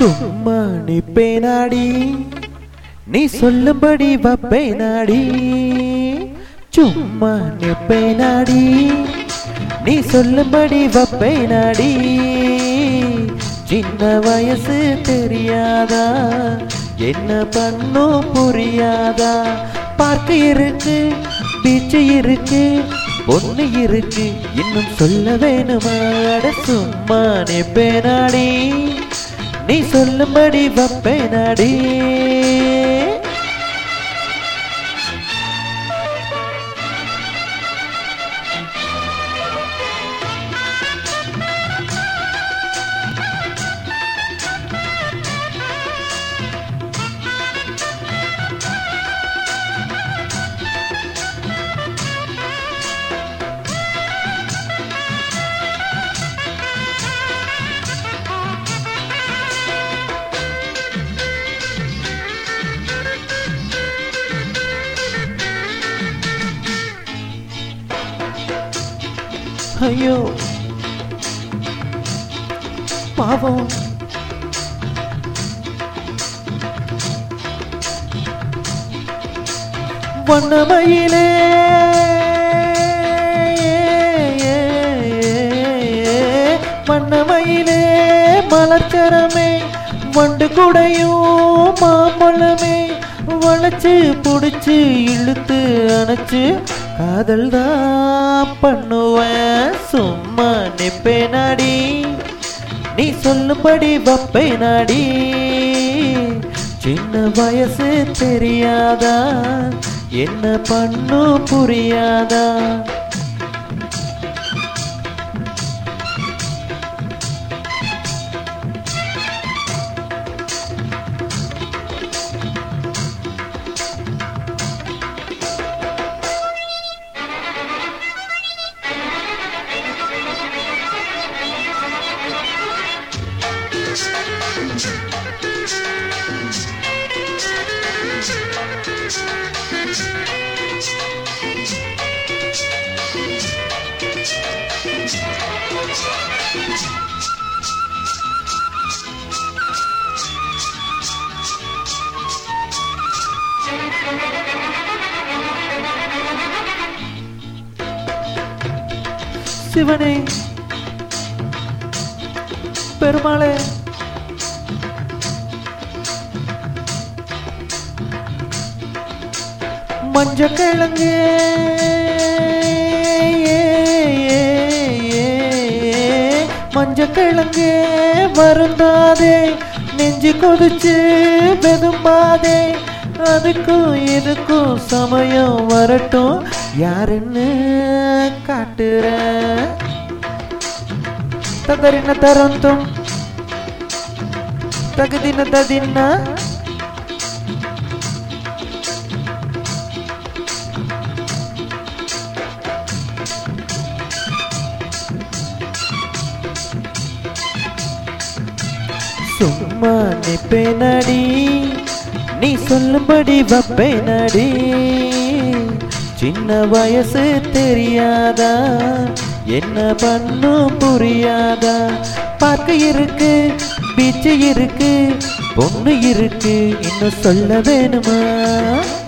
சும்மா நிப்பேனாடி நீ சொல்லும்படி வப்பேனாடி சும்மா நிப்பேனாடி நீ சொல்லும்படி வப்பேனாடி சின்ன வயசு தெரியாதா என்ன பண்ணும் புரியாதா பார்க்க இருக்கு பீச்சு இருக்கு பொண்ணு இருக்கு இன்னும் சொல்ல வேணுமா அட சும்மா நிப்பேனாடி நீ சொல்லும்படி வப்பேனாடி ஐயோ பாவம் வண்ணமயிலே வண்ணமயிலே மலர்ச்சரமே வண்டு குடையும் மாம்பழமே வளைச்சு புடிச்சு இழுத்து அணைச்சு காதல் தான் பண்ணுவேன் சும்மா நிப்பேனாடி நீ சொல்லும்படி வப்பேனாடி சின்ன வயசு தெரியாதா என்ன பண்ணும் புரியாதா சிவனே பெருமாளே மஞ்ச கிழங்கு மஞ்ச கிழங்கு வருந்தாதே நெஞ்சு கொதிச்சு வெதும்பாதே அதுக்கும் இதுக்கும் சமயம் வரட்டும் யாருன்னு காட்டுற தகரின தரந்தும் தகுதின ததின்ன சும்மா நிப்பேனடி நீ சொல்லும்படி வப்பேனடி சின்ன வயசு தெரியாதா என்ன பண்ணும் புரியாதா பார்க்க இருக்கு பீச்சு இருக்கு பொண்ணு இருக்கு இன்னும் சொல்ல வேணுமா